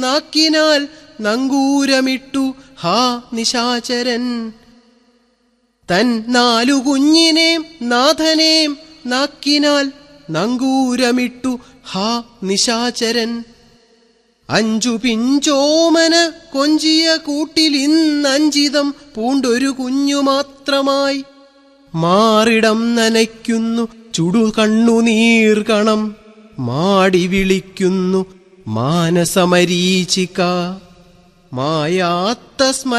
നാക്കിനാൽ നങ്കൂരമിട്ടു ഹാ നിശാചരൻ തൻ നാലു കുഞ്ഞിനേം നാഥനേം നാക്കിനാൽ നങ്കൂരമിട്ടു ഹാ നിശാചരൻ അഞ്ചു പിഞ്ചോമന കൊഞ്ചിയ കൂട്ടിലിന്നഞ്ചിതം പൂണ്ടൊരു കുഞ്ഞു മാത്രമായി മാറിടം നനയ്ക്കുന്നു ചുടു കണ്ണുനീർകണം മാടി വിളിക്കുന്നു മാനസമരീചിക മായാത്ത സ്മ